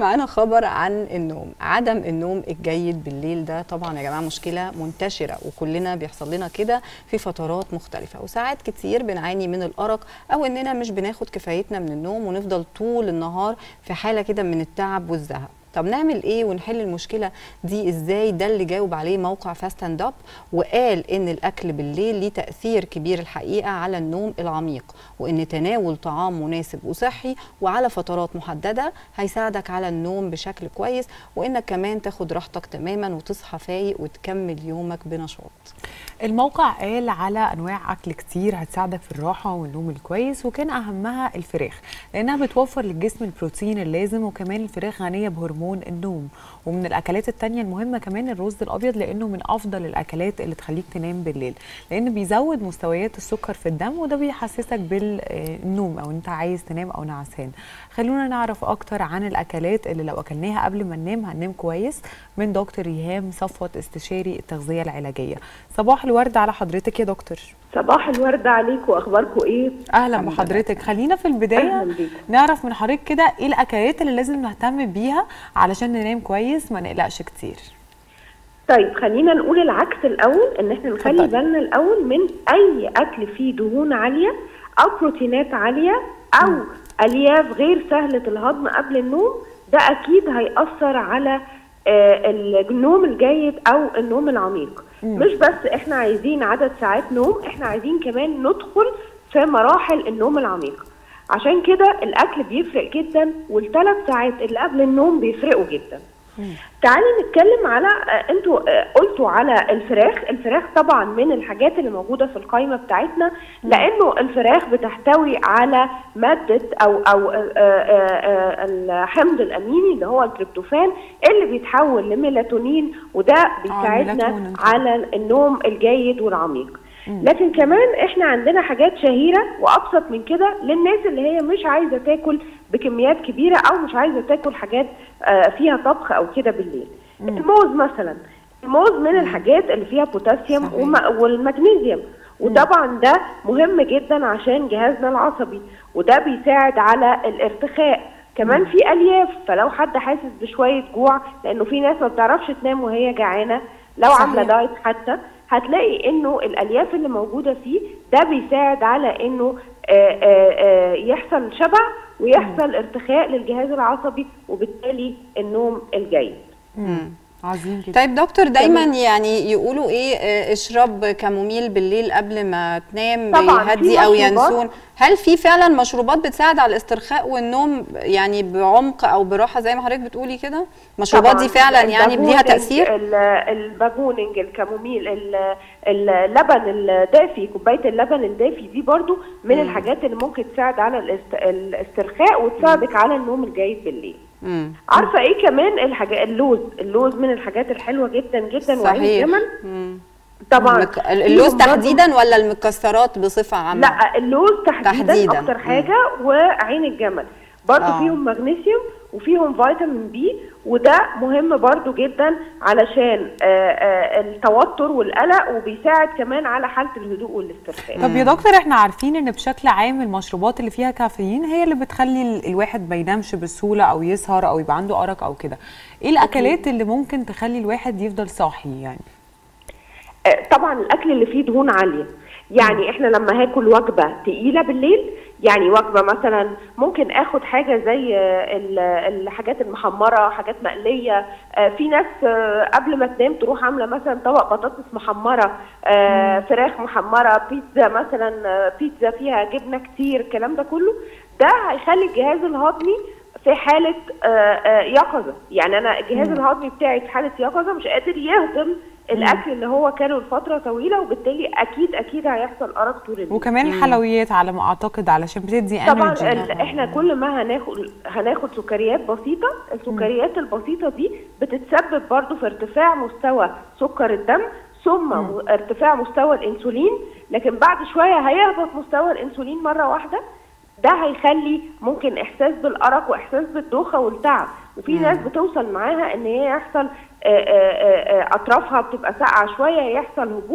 معانا خبر عن النوم عدم النوم الجيد بالليل ده طبعا يا جماعه مشكله منتشره وكلنا بيحصل لنا كده في فترات مختلفه وساعات كتير بنعاني من الارق او اننا مش بناخد كفايتنا من النوم ونفضل طول النهار في حاله كده من التعب والزهق طب نعمل ايه ونحل المشكله دي ازاي ده اللي جاوب عليه موقع فاست اند اب وقال ان الاكل بالليل ليه تاثير كبير الحقيقه على النوم العميق وان تناول طعام مناسب وصحي وعلى فترات محدده هيساعدك على النوم بشكل كويس وانك كمان تاخد راحتك تماما وتصحى فايق وتكمل يومك بنشاط الموقع قال على انواع اكل كتير هتساعدك في الراحه والنوم الكويس وكان اهمها الفراخ لانها بتوفر للجسم البروتين اللازم وكمان الفراخ غنيه بهرمون النوم ومن الاكلات التانية المهمه كمان الرز الابيض لانه من افضل الاكلات اللي تخليك تنام بالليل لان بيزود مستويات السكر في الدم وده بيحسسك بالنوم او انت عايز تنام او نعسان خلونا نعرف اكتر عن الاكلات اللي لو اكلناها قبل ما ننام هننام كويس من دكتور ريهام صفوت استشاري التغذيه العلاجيه صباح الورد على حضرتك يا دكتور صباح الورد عليكم واخباركم ايه اهلا بحضرتك خلينا في البدايه نعرف من حضرتك كده ايه الاكلات اللي لازم نهتم بيها علشان ننام كويس ما نقلقش كتير طيب خلينا نقول العكس الاول ان احنا نخلي بالنا الاول من اي اكل فيه دهون عاليه او بروتينات عاليه او م. الياف غير سهله الهضم قبل النوم ده اكيد هياثر على آه النوم الجيد او النوم العميق مم. مش بس احنا عايزين عدد ساعات نوم احنا عايزين كمان ندخل في مراحل النوم العميق عشان كده الاكل بيفرق جدا والثلاث ساعات اللي قبل النوم بيفرقوا جدا تعالي نتكلم على انتوا قلتوا على الفراخ الفراخ طبعا من الحاجات اللي موجوده في القائمه بتاعتنا لانه الفراخ بتحتوي على ماده او او الحمض الاميني اللي هو التريبتوفان اللي بيتحول لميلاتونين وده بيساعدنا على النوم الجيد والعميق لكن كمان احنا عندنا حاجات شهيره وابسط من كده للناس اللي هي مش عايزه تاكل بكميات كبيره او مش عايزه تاكل حاجات فيها طبخ او كده بالليل الموز مثلا الموز من الحاجات اللي فيها بوتاسيوم والمغنيسيوم وطبعا ده مهم جدا عشان جهازنا العصبي وده بيساعد على الارتخاء كمان في الياف فلو حد حاسس بشويه جوع لانه في ناس ما بتعرفش تنام وهي جعانه لو صحيح. عامله دايت حتى هتلاقي انه الالياف اللي موجوده فيه ده بيساعد على انه آآ آآ يحصل شبع ويحصل مم. ارتخاء للجهاز العصبي وبالتالي النوم الجيد. مم. عظيم جدا طيب دكتور دايما يعني يقولوا ايه اشرب كاموميل بالليل قبل ما تنام بيهدي او ينسون هل في فعلا مشروبات بتساعد على الاسترخاء والنوم يعني بعمق او براحه زي ما حضرتك بتقولي كده المشروبات دي فعلا يعني ليها تاثير الباجوننج الكاموميل اللبن الدافي كوبايه اللبن الدافي دي برضو من مم. الحاجات اللي ممكن تساعد على الاسترخاء وتساعدك مم. على النوم الجيد بالليل مم. عارفه ايه كمان الحاجات اللوز اللوز من الحاجات الحلوه جدا جدا وعين الجمل طبعا المك... اللوز تحديدا ولا المكسرات بصفه عامه لا اللوز تحديدا, تحديداً. اكتر حاجه مم. وعين الجمل برضو آه. فيهم مغنيسيوم وفيهم فيتامين بي وده مهم برضو جدا علشان آآ آآ التوتر والقلق وبيساعد كمان على حاله الهدوء والاسترخاء طب يا دكتور احنا عارفين ان بشكل عام المشروبات اللي فيها كافيين هي اللي بتخلي الواحد ما ينامش بسهوله او يسهر او يبقى عنده ارق او كده ايه الاكلات اللي ممكن تخلي الواحد يفضل صاحي يعني طبعا الاكل اللي فيه دهون عاليه يعني احنا لما هاكل وجبه تقيله بالليل يعني وجبه مثلا ممكن اخد حاجه زي الحاجات المحمره حاجات مقليه في ناس قبل ما تنام تروح عامله مثلا طبق بطاطس محمره فراخ محمره بيتزا مثلا بيتزا فيها جبنه كتير الكلام ده كله ده هيخلي الجهاز الهضمي في حاله يقظه يعني انا الجهاز الهضمي بتاعي في حاله يقظه مش قادر يهضم الاكل اللي هو كانوا لفتره طويله وبالتالي اكيد اكيد هيحصل ارق طول الليل وكمان الحلويات على ما اعتقد علشان بتدي طبعا احنا كل ما هناخد هناخد سكريات بسيطه السكريات البسيطه دي بتتسبب برضو في ارتفاع مستوى سكر الدم ثم مم. ارتفاع مستوى الانسولين لكن بعد شويه هيهبط مستوى الانسولين مره واحده ده هيخلي ممكن احساس بالارق واحساس بالدوخه والتعب وفي ناس بتوصل معاها ان هي يحصل اطرافها بتبقى ساقعه شويه يحصل هبوط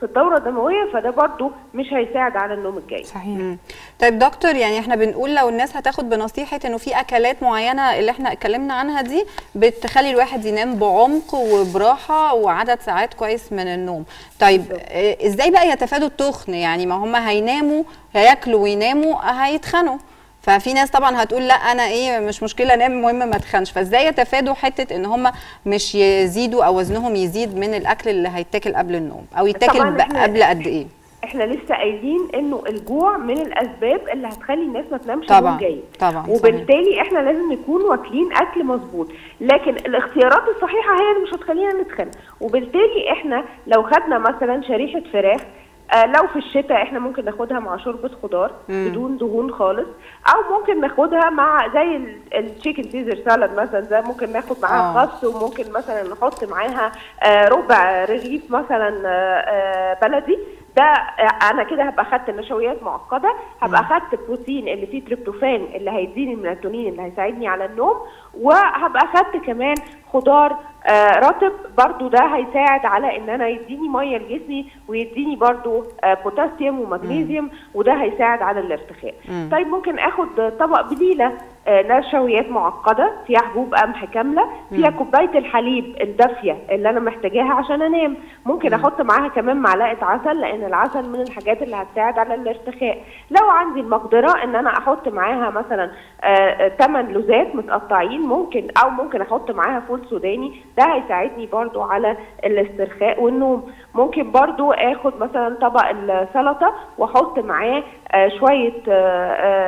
في الدوره الدمويه فده برضو مش هيساعد على النوم الجيد صحيح مم. طيب دكتور يعني احنا بنقول لو الناس هتاخد بنصيحه انه في اكلات معينه اللي احنا اتكلمنا عنها دي بتخلي الواحد ينام بعمق وبراحه وعدد ساعات كويس من النوم طيب آه، ازاي بقى يتفادوا التخن يعني ما هم هيناموا هياكلوا ويناموا هيتخنوا ففي ناس طبعا هتقول لا انا ايه مش مشكله انام المهم ما اتخنش فازاي يتفادوا حته ان هم مش يزيدوا او وزنهم يزيد من الاكل اللي هيتاكل قبل النوم او يتاكل طبعاً ب- إحنا- قبل قد ايه احنا لسه قايلين انه الجوع من الاسباب اللي هتخلي الناس ما تنامش طبعاً، نوم جيد طبعاً، وبالتالي احنا لازم نكون واكلين اكل مظبوط لكن الاختيارات الصحيحه هي اللي مش هتخلينا نتخن وبالتالي احنا لو خدنا مثلا شريحه فراخ آه لو في الشتاء احنا ممكن ناخدها مع شوربه خضار مم. بدون دهون خالص او ممكن ناخدها مع زي التشيكن سيزر سالاد مثلا زي ممكن ناخد معاها آه. خس وممكن مثلا نحط معاها آه ربع رغيف مثلا آه آه بلدي ده آه، انا كده هبقى خدت نشويات معقده هبقى خدت بروتين اللي فيه تريبتوفان اللي هيديني الميلاتونين اللي هيساعدني على النوم وهبقى خدت كمان خضار آه رطب برضو ده هيساعد على ان انا يديني ميه لجسمي ويديني برضو آه بوتاسيوم ومغنيسيوم وده هيساعد على الارتخاء مم. طيب ممكن اخد طبق بليله آه، نشويات معقده فيها حبوب قمح كامله فيها كوبايه الحليب الدافيه اللي انا محتاجاها عشان انام ممكن احط معاها كمان معلقه عسل لان العسل من الحاجات اللي هتساعد على الارتخاء لو عندي المقدره ان انا احط معاها مثلا 8 لوزات متقطعين ممكن او ممكن احط معاها فول سوداني ده هيساعدني برضو على الاسترخاء والنوم ممكن برضو اخد مثلا طبق السلطه واحط معاه آه، شويه آه،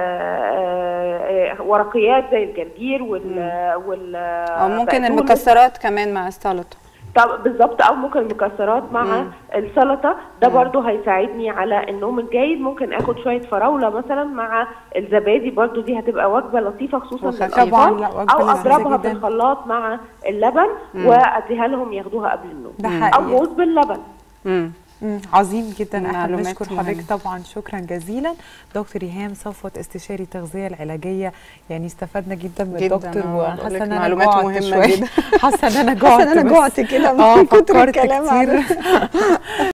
آه، آه، ورقيات زي الجرجير وال وال او ممكن بقدونس. المكسرات كمان مع السلطه طب بالظبط او ممكن المكسرات مع مم. السلطه ده برضو هيساعدني على النوم الجيد ممكن اخد شويه فراوله مثلا مع الزبادي برضو دي هتبقى وجبه لطيفه خصوصا وخفيفة. للاطفال طبعاً، لا، وجبة او لذيذة اضربها جداً. بالخلاط مع اللبن واديها لهم ياخدوها قبل النوم ده او حقيقي موز باللبن امم مم، عظيم جدا احنا معلومات بنشكر مهمة. حضرتك طبعا شكرا جزيلا دكتور ايهام صفوت استشاري التغذيه العلاجيه يعني استفدنا جدا من جداً، الدكتور آه، وانا بقول حاسه لك ان انا معلومات جوعت مهمة شوية. جداً. حاسه ان انا جوعت حاسة إن أنا بس. جوعت كده من اه كتر فكرت الكلام كتير